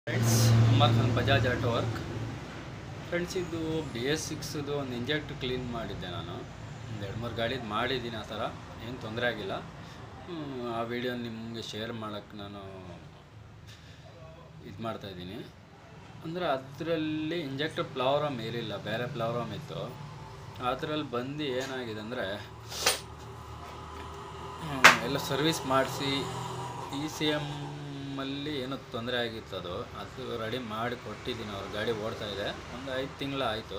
Friends Amar Khan Bajaj auto work friends ಇದು B S ಸಿಕ್ಸ್ದು ಒಂದು ಇಂಜೆಕ್ಟ್ ಕ್ಲೀನ್ ಮಾಡಿದ್ದೆ ನಾನು ಒಂದು ಎರಡು ಮೂರು ಗಾಡಿದು ಮಾಡಿದ್ದೀನಿ ಆ ಥರ ಏನು ತೊಂದರೆ ಆಗಿಲ್ಲ ಹ್ಮ್, ಆ ವಿಡಿಯೋ ನಿಮಗೆ ಶೇರ್ ಮಾಡೋಕ್ಕೆ ನಾನು ಇದು ಮಾಡ್ತಾಯಿದ್ದೀನಿ ಅಂದರೆ ಅದರಲ್ಲಿ ಇಂಜೆಕ್ಟರ್ ಪ್ಲವರಮ್ ಇರಲಿಲ್ಲ ಬೇರೆ ಪ್ಲವರಮ್ ಇತ್ತು ಅದರಲ್ಲಿ ಬಂದು ಏನಾಗಿದೆ ಅಂದರೆ ಎಲ್ಲ ಸರ್ವಿಸ್ ಮಾಡಿಸಿ ಇ ಸಿ ಎಮ್ಮಲ್ಲಿ ಏನೋ ತೊಂದರೆ ಆಗಿತ್ತು ಅದು ಅದು ರೆಡಿ ಮಾಡಿ ಕೊಟ್ಟಿದ್ದೀನಿ ಅವ್ರ ಗಾಡಿ ಓಡ್ತಾ ಇದೆ ಒಂದು ಐದು ತಿಂಗಳು ಆಯಿತು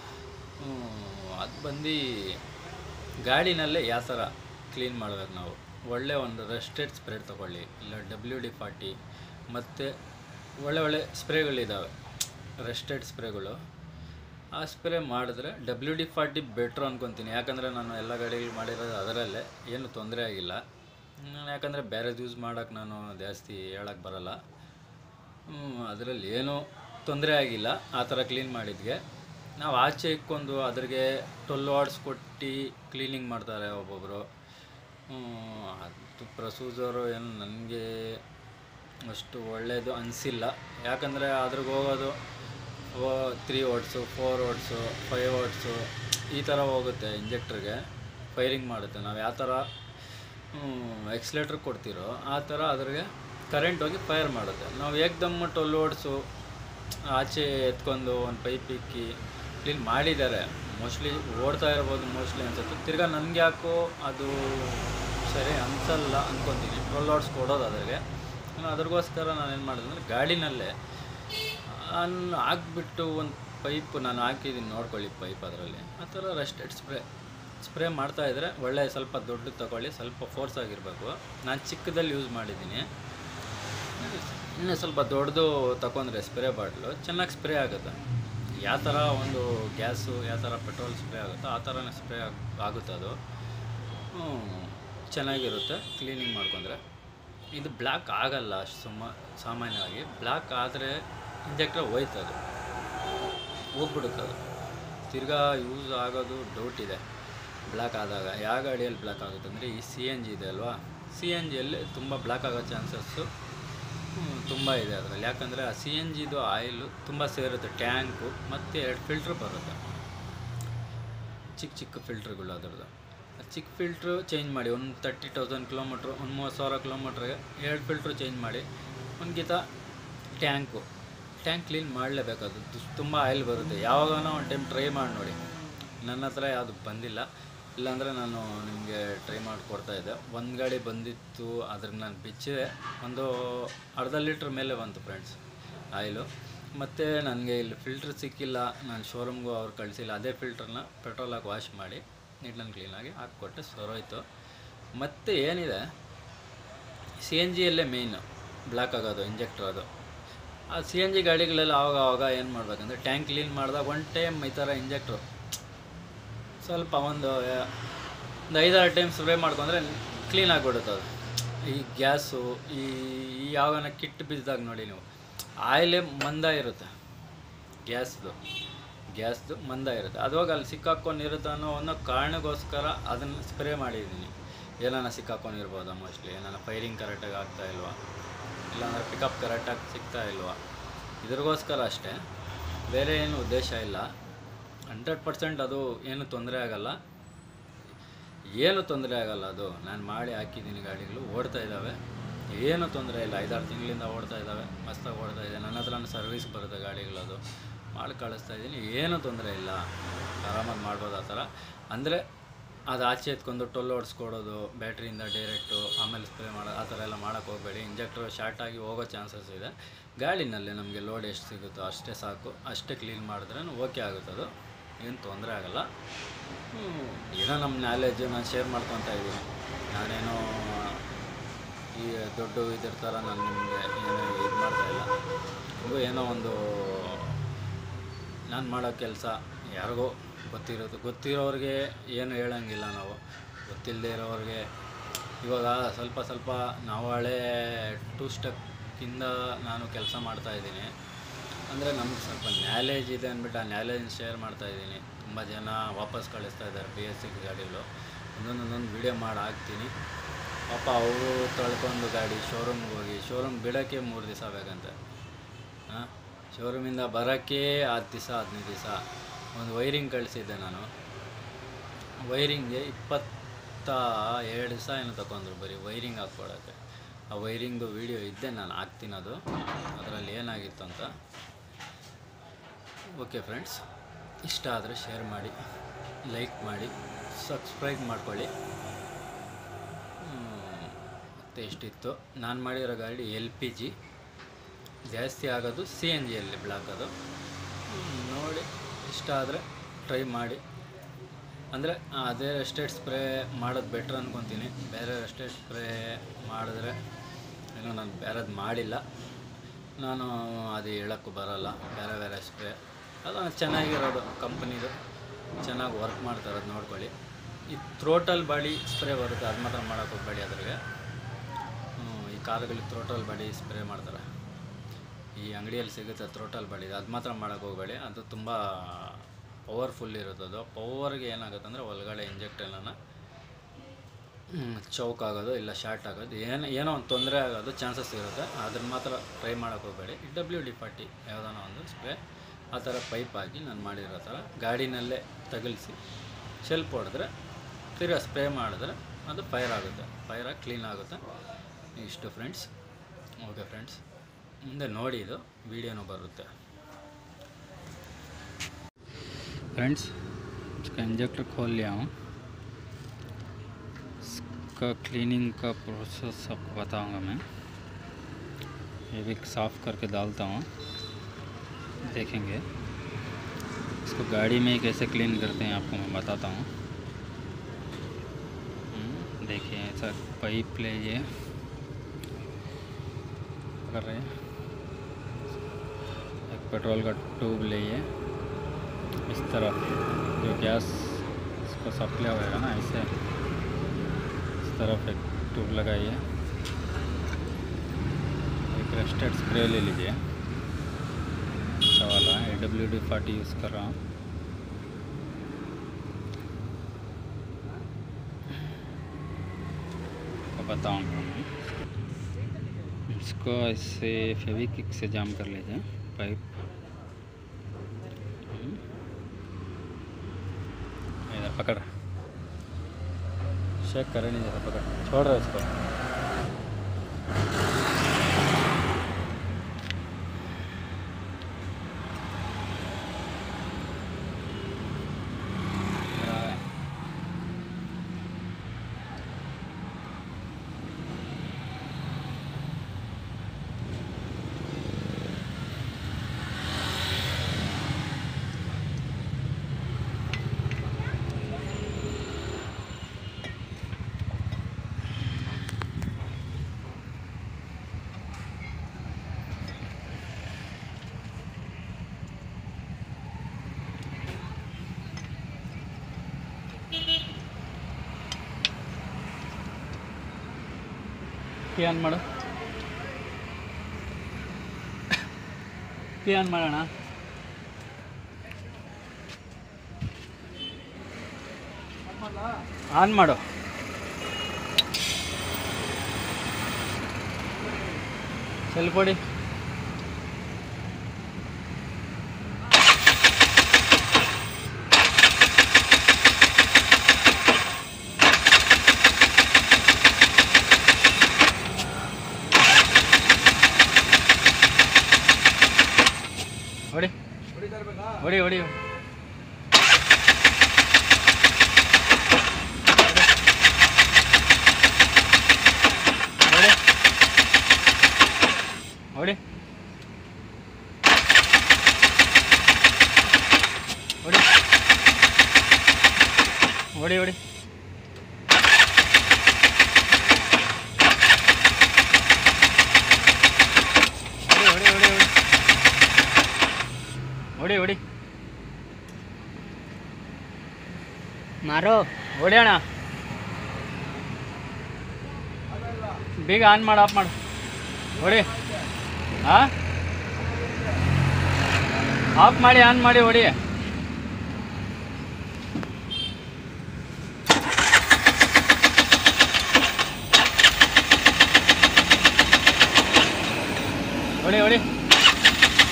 ಅದು ಬಂದು ಗಾಡಿನಲ್ಲೇ ಯಾವ ಥರ ಕ್ಲೀನ್ ಮಾಡ್ಬೇಕು ನಾವು ಒಳ್ಳೆ ಒಂದು ರೆಸ್ಟೆಡ್ ಸ್ಪ್ರೇಡ್ ತೊಗೊಳ್ಳಿ ಇಲ್ಲ ಡಬ್ಲ್ಯೂ ಡಿ ಫಾರ್ಟಿ ಮತ್ತು ಒಳ್ಳೆ ಒಳ್ಳೆ ಸ್ಪ್ರೇಗಳಿದ್ದಾವೆ ರೆಸ್ಟೆಡ್ ಸ್ಪ್ರೇಗಳು ಆ ಸ್ಪ್ರೇ ಮಾಡಿದ್ರೆ ಡಬ್ಲ್ಯೂ ಡಿ ಫಾರ್ಟಿ ಬೆಟ್ರು ಅನ್ಕೊತೀನಿ ಯಾಕಂದರೆ ನಾನು ಎಲ್ಲ ಗಾಡಿಗಳು ಮಾಡಿರೋದು ಅದರಲ್ಲೇ ಏನು ತೊಂದರೆ ಆಗಿಲ್ಲ ನಾನು ಯಾಕಂದರೆ ಬೇರೆದು ಯೂಸ್ ಮಾಡೋಕ್ಕೆ ನಾನು ಜಾಸ್ತಿ ಹೇಳಕ್ಕೆ ಬರಲ್ಲ ಅದರಲ್ಲಿ ಏನೂ ತೊಂದರೆ ಆಗಿಲ್ಲ ಆ ಥರ ಕ್ಲೀನ್ ಮಾಡಿದ್ಗೆ ನಾವು ಆಚೆ ಇಕ್ಕೊಂಡು ಅದ್ರಿಗೆ ಟ್ವೆಲ್ ವಾರ್ಡ್ಸ್ ಕೊಟ್ಟು ಕ್ಲೀನಿಂಗ್ ಮಾಡ್ತಾರೆ ಒಬ್ಬೊಬ್ಬರು ಅದು ಪ್ರೊಸೀಜರು ಏನು ನನಗೆ ಅಷ್ಟು ಒಳ್ಳೆಯದು ಅನಿಸಿಲ್ಲ ಯಾಕಂದರೆ ಅದ್ರಿಗೆ ಹೋಗೋದು ಓ ತ್ರೀ ಓಟ್ಸು ಫೋರ್ ಓಟ್ಸು ಫೈವ್ ಓಟ್ಸು ಈ ಥರ ಹೋಗುತ್ತೆ ಇಂಜೆಕ್ಟ್ರಿಗೆ ಫೈರಿಂಗ್ ಮಾಡುತ್ತೆ ನಾವು ಯಾವ ಥರ ಎಕ್ಸ್ಲೇಟ್ರ್ ಕೊಡ್ತಿರೋ ಆ ಥರ ಅದ್ರಿಗೆ ಕರೆಂಟ್ ಹೋಗಿ ಫೈರ್ ಮಾಡುತ್ತೆ ನಾವು ಏಕ್ದಮ್ ಟ್ವೆಲ್ ಓಟ್ಸು ಆಚೆ ಎತ್ಕೊಂಡು ಒಂದು ಪೈಪ್ ಇಕ್ಕಿ ಕ್ಲೀನ್ ಮಾಡಿದ್ದಾರೆ ಮೋಸ್ಟ್ಲಿ ಓಡ್ತಾ ಇರ್ಬೋದು ಮೋಸ್ಟ್ಲಿ ಅನ್ಸುತ್ತೆ ತಿರ್ಗಾ ನನಗೆ ಯಾಕೋ ಅದು ಸರಿ ಅನ್ಸಲ್ಲ ಅಂದ್ಕೊತೀನಿ ಟ್ವೆಲ್ ಓಟ್ಸ್ ಕೊಡೋದು ಅದ್ರಿಗೆ ನಾನು ಅದ್ರಗೋಸ್ಕರ ನಾನು ಏನು ಮಾಡಿದೆ ಅಂದರೆ ಗಾಡಿನಲ್ಲೇ ನಾನು ಹಾಕ್ಬಿಟ್ಟು ಒಂದು ಪೈಪ್ ನಾನು ಹಾಕಿದ್ದೀನಿ ನೋಡ್ಕೊಳ್ಳಿ ಪೈಪ್ ಅದರಲ್ಲಿ ಆ ಥರ ರೆಸ್ಟೆಡ್ ಸ್ಪ್ರೇ ಸ್ಪ್ರೇ ಮಾಡ್ತಾಯಿದ್ರೆ ಒಳ್ಳೆ ಸ್ವಲ್ಪ ದೊಡ್ಡದು ತಗೊಳ್ಳಿ ಸ್ವಲ್ಪ ಫೋರ್ಸ್ ಆಗಿರಬೇಕು ನಾನು ಚಿಕ್ಕದಲ್ಲಿ ಯೂಸ್ ಮಾಡಿದ್ದೀನಿ ಇನ್ನು ಸ್ವಲ್ಪ ದೊಡ್ಡದು ತಗೊಂಡ್ರೆ ಸ್ಪ್ರೇ ಬಾಟ್ಲು ಚೆನ್ನಾಗಿ ಸ್ಪ್ರೇ ಆಗುತ್ತೆ ಯಾವ ಥರ ಒಂದು ಗ್ಯಾಸು ಯಾವ ಥರ ಪೆಟ್ರೋಲ್ ಸ್ಪ್ರೇ ಆಗುತ್ತೋ ಆ ಥರನೇ ಸ್ಪ್ರೇ ಆಗುತ್ತೆ ಅದು ಹ್ಮ್, ಚೆನ್ನಾಗಿರುತ್ತೆ ಕ್ಲೀನಿಂಗ್ ಮಾಡ್ಕೊಂಡ್ರೆ ಇದು ಬ್ಲ್ಯಾಕ್ ಆಗಲ್ಲ ಅಷ್ಟು ಸುಮ್ಮ ಸಾಮಾನ್ಯವಾಗಿ ಬ್ಲ್ಯಾಕ್ ಆದರೆ ಇಂಜೆಕ್ಟರ್ ಹೋಯ್ತದು ಹೋಗ್ಬಿಡುತ್ತೆ ಅದು ತಿರ್ಗಾ ಯೂಸ್ ಆಗೋದು ಡೌಟ್ ಇದೆ ಬ್ಲ್ಯಾಕ್ ಆದಾಗ ಯಾವ ಗಾಡಿಯಲ್ಲಿ ಬ್ಲ್ಯಾಕ್ ಆಗುತ್ತೆ ಅಂದರೆ ಈ ಸಿ ಎನ್ ಜಿ ಇದೆ ಅಲ್ವಾ ಸಿ ಎನ್ ಜಿಯಲ್ಲಿ ತುಂಬ ಬ್ಲ್ಯಾಕ್ ಆಗೋ ಚಾನ್ಸಸ್ಸು ತುಂಬ ಇದೆ ಅದರಲ್ಲಿ ಯಾಕಂದರೆ ಆ ಸಿ ಎನ್ ಜಿದು ಆಯಿಲು ತುಂಬ ಸೇರುತ್ತೆ ಟ್ಯಾಂಕು ಮತ್ತು ಎರಡು ಫಿಲ್ಟ್ರ್ ಬರುತ್ತೆ ಚಿಕ್ಕ ಚಿಕ್ಕ ಫಿಲ್ಟ್ರ್ಗಳು ಅದರದ್ದು ಆ ಚಿಕ್ಕ ಫಿಲ್ಟ್ರು ಚೇಂಜ್ ಮಾಡಿ ಒಂದು ತರ್ಟಿ ತೌಸಂಡ್ ಕಿಲೋಮೀಟ್ರು ಒಂದು ಮೂವತ್ತು ಸಾವಿರ ಕಿಲೋಮೀಟ್ರಿಗೆ ಎರಡು ಫಿಲ್ಟ್ರು ಚೇಂಜ್ ಮಾಡಿ ಒಂದು ಗೀತ ಟ್ಯಾಂಕು ಟ್ಯಾಂಕ್ ಕ್ಲೀನ್ ಮಾಡಲೇಬೇಕು ಅದು ತುಂಬ ಆಯಿಲ್ ಬರುತ್ತೆ ಯಾವಾಗನೋ ಒಂದು ಟೈಮ್ ಟ್ರೈ ಮಾಡಿ ನೋಡಿ ನನ್ನ ಹತ್ರ ಯಾವುದು ಬಂದಿಲ್ಲ ಇಲ್ಲಾಂದರೆ ನಾನು ನಿಮಗೆ ಟ್ರೈ ಮಾಡಿ ಕೊಡ್ತಾ ಇದ್ದೆ ಒಂದು ಗಾಡಿ ಬಂದಿತ್ತು ಅದ್ರಿಗೆ ನಾನು ಬಿಚ್ಚಿದೆ ಒಂದು ಅರ್ಧ ಲೀಟ್ರ್ ಮೇಲೆ ಬಂತು ಫ್ರೆಂಡ್ಸ್ ಆಯಿಲು ಮತ್ತು ನನಗೆ ಇಲ್ಲಿ ಫಿಲ್ಟ್ರ್ ಸಿಕ್ಕಿಲ್ಲ ನಾನು ಶೋರೂಮ್ಗೂ ಅವ್ರು ಕಳಿಸಿಲ್ಲ ಅದೇ ಫಿಲ್ಟ್ರನ್ನ ಪೆಟ್ರೋಲ್ ಹಾಕಿ ವಾಶ್ ಮಾಡಿ ನೀಟ್ ಆ್ಯಂಡ್ ಕ್ಲೀನಾಗಿ ಹಾಕ್ಕೊಟ್ಟೆ ಸರೋಯ್ತು ಮತ್ತು ಏನಿದೆ ಸಿ ಎನ್ ಜಿಯಲ್ಲೇ ಮೇಯ್ನು ಬ್ಲ್ಯಾಕ್ ಆಗೋದು ಇಂಜೆಕ್ಟರ್ ಅದು ಆ ಸಿ ಎನ್ ಜಿ ಗಾಡಿಗಳೆಲ್ಲ ಆವಾಗ ಆವಾಗ ಏನು ಮಾಡ್ಬೇಕಂದ್ರೆ ಟ್ಯಾಂಕ್ ಕ್ಲೀನ್ ಮಾಡಿದಾಗ ಒನ್ ಟೈಮ್ ಈ ಥರ ಇಂಜೆಕ್ಟ್ರು ಸ್ವಲ್ಪ ಒಂದು ಆ, ಒಂದು ಐದಾರು ಟೈಮ್ ಸ್ಪ್ರೇ ಮಾಡ್ಕೊಂಡ್ರೆ ಕ್ಲೀನ್ ಆಗಿಬಿಡುತ್ತೆ ಅದು ಈ ಗ್ಯಾಸು ಈ ಈ ಯಾವಾಗನ ಕಿಟ್ಟು ಬಿದ್ದಾಗ ನೋಡಿ ನೀವು ಆಯಿಲೇ ಮಂದ ಇರುತ್ತೆ ಗ್ಯಾಸ್ದು ಗ್ಯಾಸ್ದು ಮಂದ ಇರುತ್ತೆ ಅದುವಾಗ ಅಲ್ಲಿ ಸಿಕ್ಕಾಕೊಂಡಿರುತ್ತೆ ಅನ್ನೋ ಅನ್ನೋ ಕಾರಣಕ್ಕೋಸ್ಕರ ಅದನ್ನು ಸ್ಪ್ರೇ ಮಾಡಿದ್ದೀನಿ ಏನಾನ ಸಿಕ್ಕಾಕೊಂಡಿರ್ಬೋದಾ ಮೋಸ್ಟ್ಲಿ ಏನಾನ ಫೈರಿಂಗ್ ಕರೆಕ್ಟಾಗಿ ಆಗ್ತಾ ಇಲ್ವಾ ಇಲ್ಲಾಂದರೆ ಪಿಕಪ್ ಕರೆಕ್ಟಾಗಿ ಸಿಗ್ತಾ ಇಲ್ವಾ ಇದ್ರಿಗೋಸ್ಕರ ಅಷ್ಟೇ ಬೇರೆ ಏನು ಉದ್ದೇಶ ಇಲ್ಲ ಹಂಡ್ರೆಡ್ ಪರ್ಸೆಂಟ್ ಅದು ಏನು ತೊಂದರೆ ಆಗಲ್ಲ ಏನು ತೊಂದರೆ ಆಗಲ್ಲ ಅದು ನಾನು ಮಾಡಿ ಹಾಕಿದ್ದೀನಿ ಗಾಡಿಗಳು ಓಡ್ತಾ ಇದ್ದಾವೆ ಏನು ತೊಂದರೆ ಇಲ್ಲ ಐದಾರು ತಿಂಗಳಿಂದ ಓಡ್ತಾ ಇದ್ದಾವೆ ಮಸ್ತಾಗಿ ಓಡ್ತಾ ಇದೆ ನನ್ನ ಹತ್ರನೂ ಸರ್ವಿಸ್ ಬರುತ್ತೆ ಗಾಡಿಗಳದು ಮಾಡಿ ಕಳಿಸ್ತಾ ಇದ್ದೀನಿ ಏನೂ ತೊಂದರೆ ಇಲ್ಲ ಆರಾಮಾಗಿ ಮಾಡ್ಬೋದು ಆ ಥರ ಅಂದರೆ ಅದು ಆಚೆ ಎತ್ಕೊಂಡು ಟೊಲ್ ಓಡಿಸ್ಕೊಡೋದು ಬ್ಯಾಟ್ರಿಯಿಂದ ಡೈರೆಕ್ಟು ಆಮೇಲೆ ಸ್ಪ್ರೇ ಮಾಡೋದು ಆ ಥರ ಎಲ್ಲ ಮಾಡೋಕ್ಕೆ ಹೋಗಬೇಡಿ ಇಂಜೆಕ್ಟ್ರು ಶಾರ್ಟ್ ಆಗಿ ಹೋಗೋ ಚಾನ್ಸಸ್ ಇದೆ ಗಾಡಿನಲ್ಲಿ ನಮಗೆ ಲೋಡ್ ಎಷ್ಟು ಸಿಗುತ್ತೋ ಅಷ್ಟೇ ಸಾಕು ಅಷ್ಟೇ ಕ್ಲೀನ್ ಮಾಡಿದ್ರೆ ಓಕೆ ಆಗುತ್ತೆ ಅದು ಏನು ತೊಂದರೆ ಆಗಲ್ಲ ಹ್ಮ್, ಏನೋ ನಮ್ಮ ನಾಲೆಡ್ಜು ನಾನು ಶೇರ್ ಮಾಡ್ಕೊತಾ ಇದ್ದೀನಿ ನಾನೇನೋ ಈ ದೊಡ್ಡ ಇದ್ರ ಥರ ನಾನು ನಿಮಗೆ ಏನೋ ಇದು ಮಾಡ್ತಾ ಇಲ್ಲ ನಿಮಗೂ ಏನೋ ಒಂದು ನಾನು ಮಾಡೋ ಕೆಲಸ ಯಾರಿಗೋ ಗೊತ್ತಿರೋದು ಗೊತ್ತಿರೋರಿಗೆ ಏನು ಹೇಳೋಂಗಿಲ್ಲ ನಾವು ಗೊತ್ತಿಲ್ಲದೆ ಇರೋರಿಗೆ ಇವಾಗ ಸ್ವಲ್ಪ ಸ್ವಲ್ಪ ನಾವು ಹಳೆ ಟೂ ಸ್ಟೆಪ್ಕಿಂದ ನಾನು ಕೆಲಸ ಮಾಡ್ತಾ ಇದ್ದೀನಿ ಅಂದರೆ ನಮ್ಗೆ ಸ್ವಲ್ಪ ನ್ಯಾಲೇಜ್ ಇದೆ ಅಂದ್ಬಿಟ್ಟು ಆ ನ್ಯಾಲೇಜ್ ಶೇರ್ ಮಾಡ್ತಾ ಇದ್ದೀನಿ ತುಂಬ ಜನ ವಾಪಸ್ ಕಳಿಸ್ತಾ ಇದ್ದಾರೆ ಬಿ ಎಸ್ ಸಿ ಗಾಡಿಗಳು ಒಂದೊಂದು ಒಂದೊಂದು ವೀಡಿಯೋ ಮಾಡಿ ಹಾಕ್ತೀನಿ ಪಾಪ ಅವರು ತೊಳ್ಕೊಂಡು ಗಾಡಿ ಶೋರೂಮ್ಗೆ ಹೋಗಿ ಶೋರೂಮ್ ಬಿಡೋಕ್ಕೆ ಮೂರು ದಿವಸ ಬೇಕಂತೆ ಹಾಂ ಶೋರೂಮಿಂದ ಬರೋಕ್ಕೆ ಹತ್ತು ದಿವಸ ಹದಿನೈದು ದಿವಸ ಒಂದು ವೈರಿಂಗ್ ಕಳಿಸಿದ್ದೆ ನಾನು ವೈರಿಂಗ್ಗೆ ಇಪ್ಪತ್ತ ಎರಡು ದಿವಸ ಏನೋ ತಗೊಂಡ್ರು ಬರೀ ವೈರಿಂಗ್ ಹಾಕ್ಕೊಡೋಕ್ಕೆ ಆ ವೈರಿಂಗ್ದು ವೀಡಿಯೋ ಇದ್ದೆ ನಾನು ಹಾಕ್ತೀನಿ ಅದು ಅದರಲ್ಲಿ ಏನಾಗಿತ್ತು ಅಂತ ಓಕೆ ಫ್ರೆಂಡ್ಸ್ ಇಷ್ಟ ಆದರೆ ಶೇರ್ ಮಾಡಿ ಲೈಕ್ ಮಾಡಿ ಸಬ್ಸ್ಕ್ರೈಬ್ ಮಾಡ್ಕೊಳ್ಳಿ ಹ್ಮ್, ಮತ್ತೆ ಎಷ್ಟಿತ್ತು ನಾನು ಮಾಡಿರೋ ಗಾಡಿ ಎಲ್ ಪಿ ಜಿ ಜಾಸ್ತಿ ಆಗೋದು ಸಿ ಎನ್ ಜಿಯಲ್ಲಿ ಬ್ಲಾಕ್ ಅದು ಹ್ಮ್, ನೋಡಿ ಇಷ್ಟ ಆದರೆ ಟ್ರೈ ಮಾಡಿ ಅಂದರೆ ಅದೇ ಎಸ್ಟೇಟ್ ಸ್ಪ್ರೇ ಮಾಡೋದು ಬೆಟ್ರ್ ಅಂದ್ಕೊತೀನಿ ಬೇರೆ ಎಸ್ಟೇಟ್ ಸ್ಪ್ರೇ ಮಾಡಿದ್ರೆ ಏನೋ ನಾನು ಬೇರೆದು ಮಾಡಿಲ್ಲ ನಾನು ಅದು ಹೇಳೋಕ್ಕೂ ಬರೋಲ್ಲ ಬೇರೆ ಬೇರೆ ಸ್ಪ್ರೇ ಅದು ಚೆನ್ನಾಗಿರೋದು ಕಂಪ್ನಿದು ಚೆನ್ನಾಗಿ ವರ್ಕ್ ಮಾಡ್ತಾರೆ ಅದು ನೋಡ್ಕೊಳ್ಳಿ ಈ ಥ್ರೋಟಲ್ ಬಾಡಿ ಸ್ಪ್ರೇ ಬರುತ್ತೆ ಅದು ಮಾತ್ರ ಮಾಡೋಕ್ಕೆ ಹೋಗ್ಬೇಡಿ ಅದ್ರಿಗೆ ಹ್ಮ್, ಈ ಕಾರುಗಳಿಗೆ ಥ್ರೋಟಲ್ ಬಾಡಿ ಸ್ಪ್ರೇ ಮಾಡ್ತಾರೆ ಈ ಅಂಗಡಿಯಲ್ಲಿ ಸಿಗುತ್ತೆ ಥ್ರೋಟಲ್ ಬಾಡಿ ಅದು ಮಾತ್ರ ಮಾಡೋಕ್ಕೆ ಹೋಗಬೇಡಿ ಅದು ತುಂಬ ಪವರ್ಫುಲ್ ಇರುತ್ತೆ ಅದು ಪವರ್ಗೆ ಏನಾಗುತ್ತೆ ಅಂದರೆ ಒಳಗಡೆ ಇಂಜೆಕ್ಟ್ ಎಲ್ಲ ಚೌಕ್ ಆಗೋದು ಇಲ್ಲ ಶಾರ್ಟ್ ಆಗೋದು ಏನು ಏನೋ ಒಂದು ತೊಂದರೆ ಆಗೋದು ಚಾನ್ಸಸ್ ಇರುತ್ತೆ ಅದನ್ನ ಮಾತ್ರ ಟ್ರೈ ಮಾಡೋಕ್ಕೆ ಹೋಗಬೇಡಿ ಡಬ್ಲ್ಯೂ ಡಿ ಪಾರ್ಟಿ ಯಾವುದಾನ ಒಂದು ಸ್ಪ್ರೇ ಆ ಥರ ಪೈಪ್ ಹಾಕಿ ನಾನು ಮಾಡಿರೋ ಥರ ಗಾಡಿನಲ್ಲೇ ತಗಲಿಸಿ ಶೆಲ್ಪ್ ಹೊಡೆದ್ರೆ ತಿರ್ಗಾ ಸ್ಪ್ರೇ ಮಾಡಿದ್ರೆ ಅದು ಫೈರ್ ಆಗುತ್ತೆ ಫೈರಾಗಿ ಕ್ಲೀನ್ ಆಗುತ್ತೆ ಇಷ್ಟು ಫ್ರೆಂಡ್ಸ್ ಓಕೆ ಫ್ರೆಂಡ್ಸ್ ಮುಂದೆ ನೋಡಿ ಇದು ವಿಡಿಯೋನೂ ಬರುತ್ತೆ फ्रेंड्स इसका इंजेक्टर खोल लिया हूँ इसका क्लीनिंग का प्रोसेस आपको बताऊंगा मैं ये भी साफ़ करके डालता हूँ देखेंगे इसको गाड़ी में ही कैसे क्लीन करते हैं आपको मैं बताता हूँ हम्म, देखिए ऐसा पाइप लीजिए कर रहे हैं एक पेट्रोल का ट्यूब लिए इस तरफ जो गैस इसको सप्लाई होएगा ना ऐसे इस तरफ एक ट्यूब लगाइए एक रेस्टेड स्प्रे ले लीजिए अच्छा वाला A W D forty use कर रहा हूँ तो बताऊँगा मैं इसको ऐसे फेविकिक से जाम कर लीजिए पाइप हम्म। इधर पकड़ शेक करे नहीं जैसा पकड़ छोड़ रहे उसको हाँ। ಕೀ ಆನ್ ಮಾಡು ಕೀ ಆನ್ ಮಾಡೋಣ ಆನ್ ಮಾಡು ಸ್ವಲ್ಪ ಹೊಡಿ ಹೊಡಿ ಹೊಡಿ ಹೊಡಿ ಹೊಡಿ ಹೊಡಿ ಹೊಡಿ ಹೊಡಿ ಹೊಡಿ ಹೊಡಿ ಹೊಡಿ ಹೊಡಿ ಹೊಡಿ ಹೊಡಿ ಹೊಡಿ ಮಾರೋ ಹೊಡಿಯೋಣ ಬೇಗ ಆನ್ ಮಾಡು ಆಫ್ ಮಾಡು ಹೊಡಿ ಹಾಂ ಆಫ್ ಮಾಡಿ ಆನ್ ಮಾಡಿ ಹೊಡಿ ಹೊಡಿ ಹೊಡಿ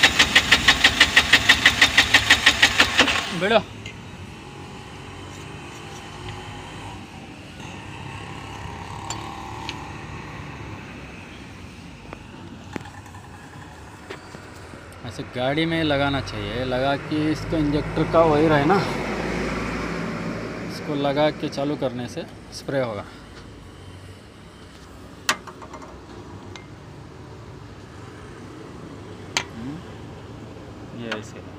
ಬಿಡು ऐसे गाड़ी में लगाना चाहिए लगा के इसको इंजेक्टर का वायर है ना इसको लगा के चालू करने से स्प्रे होगा हम्म, ये ऐसे